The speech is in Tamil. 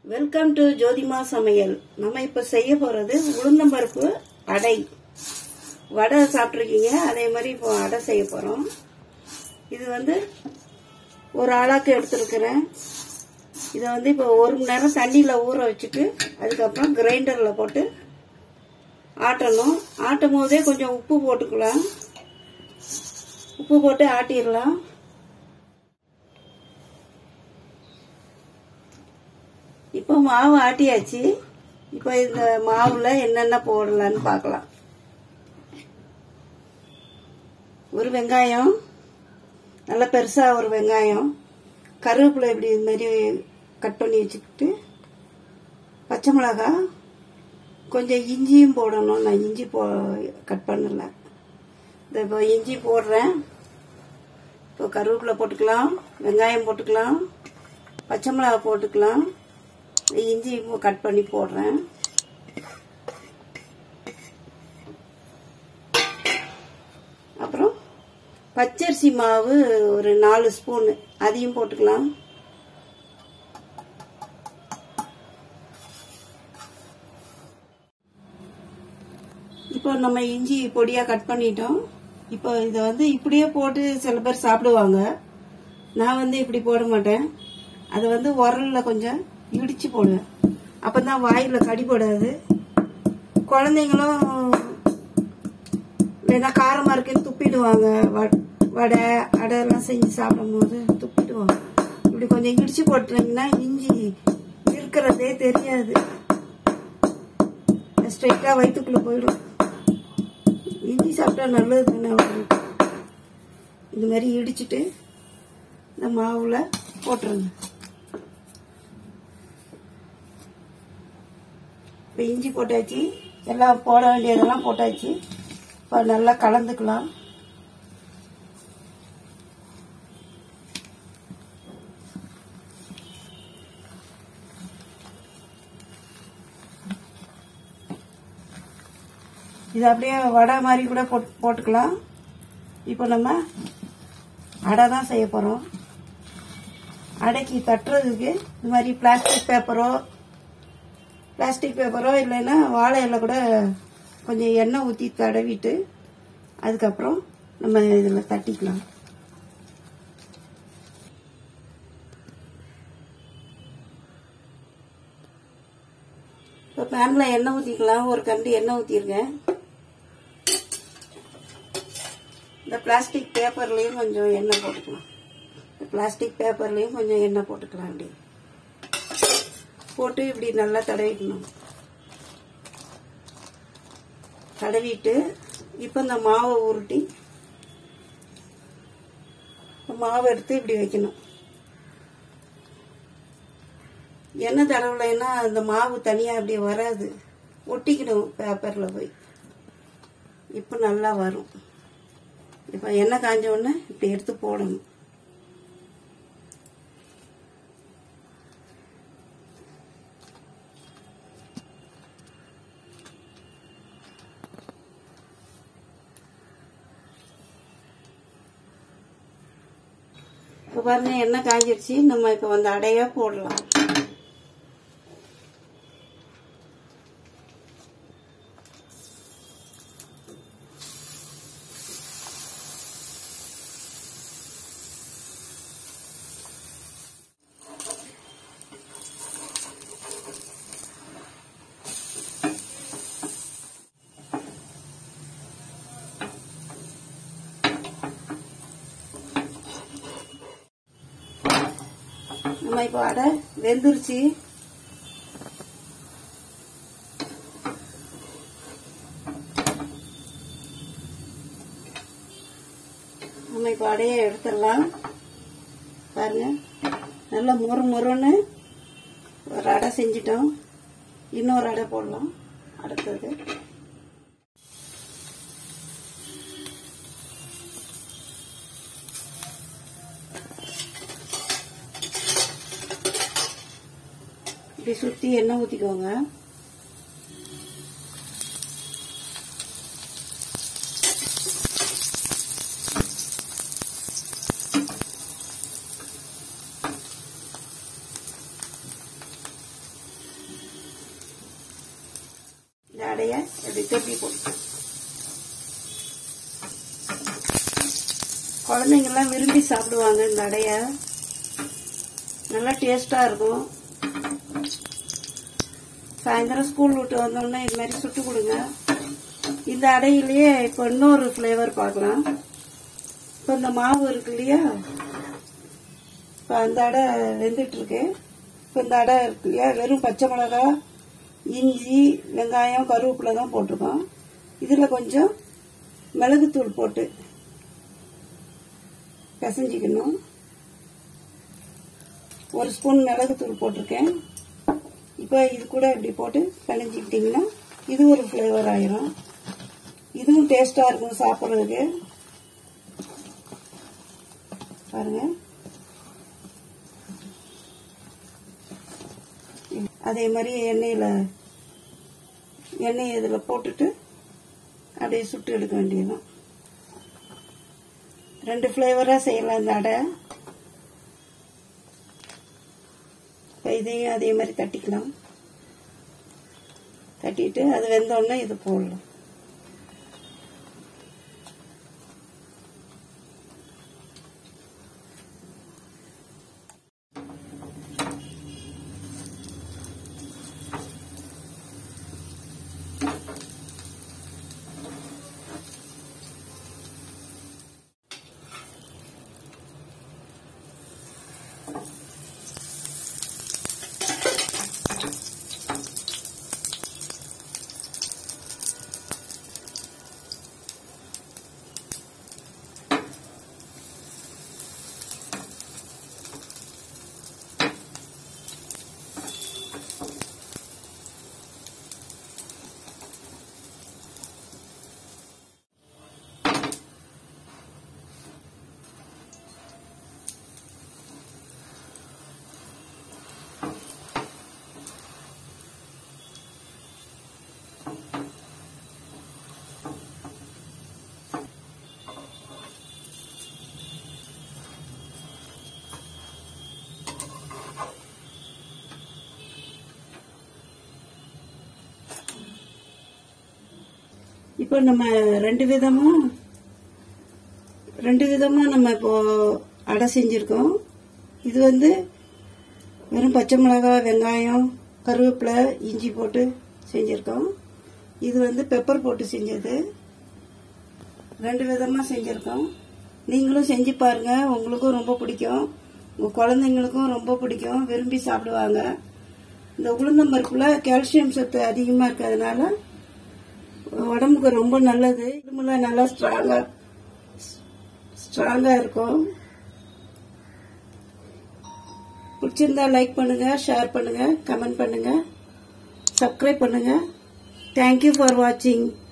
வெல்கம் டு ஜோதிமா சமையல் நம்ம இப்போ செய்ய போகிறது உளுந்தம்பருப்பு அடை வடை சாப்பிட்ருக்கீங்க அதே மாதிரி இப்போ அடை செய்ய போகிறோம் இது வந்து ஒரு ஆளாக்கு எடுத்துருக்கிறேன் இதை வந்து இப்போ ஒரு மணி நேரம் தண்ணியில் ஊற வச்சுட்டு அதுக்கப்புறம் கிரைண்டரில் போட்டு ஆட்டணும் ஆட்டும் போதே கொஞ்சம் உப்பு போட்டுக்கலாம் உப்பு போட்டு ஆட்டிடலாம் இப்போ மாவு ஆட்டியாச்சு இப்போ இந்த மாவுல என்னென்ன போடலான்னு பார்க்கலாம் ஒரு வெங்காயம் நல்ல பெருசா ஒரு வெங்காயம் கருவேப்பிலை இப்படி இது மாதிரி கட் பண்ணி வச்சுக்கிட்டு பச்சை மிளகாய் கொஞ்சம் இஞ்சியும் போடணும் நான் இஞ்சி போ கட் பண்ணல இந்த இப்போ இஞ்சி போடுறேன் இப்போ கருவேப்பிலை போட்டுக்கலாம் வெங்காயம் போட்டுக்கலாம் பச்சை மிளகாய் போட்டுக்கலாம் இஞ்சி கட் பண்ணி போடுறேன் அப்புறம் பச்சரிசி மாவு ஒரு நாலு ஸ்பூன் அதையும் போட்டுக்கலாம் இப்போ நம்ம இஞ்சி பொடியா கட் பண்ணிட்டோம் இப்போ இதை வந்து இப்படியே போட்டு சில பேர் சாப்பிடுவாங்க நான் வந்து இப்படி போட மாட்டேன் அதை வந்து உரல்ல கொஞ்சம் இடிச்சு போடுவேன் அப்பதான் வாயில கடிபடாது குழந்தைங்களும் இல்லைன்னா காரமா இருக்குன்னு துப்பிடுவாங்க வ- வடை அடை எல்லாம் செஞ்சு சாப்பிடும் போது துப்பிடுவாங்க இப்படி கொஞ்சம் இடிச்சு போட்டுறீங்கன்னா இஞ்சி இருக்கிறதே தெரியாது ஸ்ட்ரைட்டா வயிற்றுக்குள்ள போயிடும் இஞ்சி சாப்பிட்டா நல்லது தானே உடம்புக்கு. இந்த மாதிரி இடிச்சிட்டு இந்த மாவுல போட்டுருங்க இப்போ இஞ்சி போட்டாச்சு எல்லாம் போட வேண்டியதெல்லாம் போட்டாச்சு இப்போ நல்லா கலந்துக்கலாம் இது அப்படியே வடை மாதிரி கூட போட்- போட்டுக்கலாம் இப்போ நம்ம அடை தான் செய்ய போகிறோம் அடைக்கு தட்டுறதுக்கு இந்த மாதிரி பிளாஸ்டிக் பேப்பரோ பிளாஸ்டிக் பேப்பரோ இல்லைன்னா வாழை இலை கூட கொஞ்சம் எண்ணெய் ஊற்றி தடவிட்டு அதுக்கப்புறம் நம்ம இதில் தட்டிக்கலாம் இப்போ பேனில் எண்ணெய் ஊற்றிக்கலாம் ஒரு கண்டு எண்ணெய் ஊற்றிருக்கேன் இந்த பிளாஸ்டிக் பேப்பர்லேயும் கொஞ்சம் எண்ணெய் போட்டுக்கலாம் இந்த பிளாஸ்டிக் பேப்பர்லேயும் கொஞ்சம் எண்ணெய் போட்டுக்கலாம் அப்படி போட்டு இப்படி நல்லா தடவிக்கணும் தடவிட்டு இப்போ இந்த மாவை உருட்டி இந்த மாவை எடுத்து இப்படி வைக்கணும் எண்ணெய் தடவலைன்னா அந்த மாவு தனியாக அப்படியே வராது ஒட்டிக்கணும் பேப்பரில் போய் இப்போ நல்லா வரும் இப்போ எண்ணெய் காஞ்ச உடனே இப்படி எடுத்து போடணும் இப்போ பாருங்க எண்ணெய் காஞ்சிருச்சு நம்ம இப்போ வந்து அடையா போடலாம் நம்ம இப்போ அடை வெந்துருச்சு நம்ம இப்போ அடையை எடுத்துடலாம் பாருங்க நல்லா முறு முறுன்னு ஒரு அடை செஞ்சிட்டோம் இன்னொரு அடை போடலாம் அடுத்தது இப்படி சுத்தி எண்ணெய் ஊத்திக்கோங்க அடைய இப்படி திருப்பி போட்டு குழந்தைங்கெல்லாம் விரும்பி சாப்பிடுவாங்க இந்த அடைய நல்லா டேஸ்டா இருக்கும் சாயந்தரம் ஸ்கூல் விட்டு வந்தோடனே இது மாதிரி சுட்டு கொடுங்க இந்த அடையிலேயே இப்போ இன்னொரு ஃப்ளேவர் பார்க்கலாம் இப்போ இந்த மாவு இருக்கு இல்லையா இப்போ அந்த அடை வெந்துட்டு இருக்கு இப்போ இந்த அடை இருக்கு இல்லையா வெறும் பச்சை மிளகா இஞ்சி வெங்காயம் கருவேப்பிலை தான் போட்டிருக்கோம் இதில் கொஞ்சம் மிளகுத்தூள் போட்டு பிசைஞ்சிக்கணும் ஒரு ஸ்பூன் மிளகுத்தூள் போட்டிருக்கேன் இப்போ இது கூட இப்படி போட்டு பிணைஞ்சிக்கிட்டிங்கன்னா இது ஒரு ஃப்ளேவர் ஆயிரும் இதுவும் டேஸ்டாக இருக்கும் சாப்பிட்றதுக்கு பாருங்க அதே மாதிரி எண்ணெயில் எண்ணெய் இதில் போட்டுட்டு அப்படியே சுட்டு எடுக்க வேண்டியதுதான் ரெண்டு ஃப்ளேவராக செய்யலாம் இந்த அடை இப்போ இதையும் அதே மாதிரி தட்டிக்கலாம் தட்டிட்டு அது வெந்தோடனே இது போடலாம் இப்போ நம்ம ரெண்டு விதமும் ரெண்டு விதமா நம்ம இப்போ அடை செஞ்சிருக்கோம் இது வந்து வெறும் பச்சை மிளகாய் வெங்காயம் கருவேப்பிலை இஞ்சி போட்டு செஞ்சிருக்கோம் இது வந்து பெப்பர் போட்டு செஞ்சது ரெண்டு விதமா செஞ்சிருக்கோம் நீங்களும் செஞ்சு பாருங்க உங்களுக்கும் ரொம்ப பிடிக்கும் உங்க குழந்தைங்களுக்கும் ரொம்ப பிடிக்கும் விரும்பி சாப்பிடுவாங்க இந்த உளுந்தம்பருப்புல கால்சியம் சத்து அதிகமா இருக்கிறதுனால உடம்புக்கு ரொம்ப நல்லது இரும்புல நல்லா ஸ்ட்ராங்கா ஸ்ட்ராங்கா இருக்கும் பிடிச்சிருந்தா லைக் பண்ணுங்க ஷேர் பண்ணுங்க கமெண்ட் பண்ணுங்க சப்ஸ்கிரைப் பண்ணுங்க தேங்க்யூ ஃபார் வாட்சிங்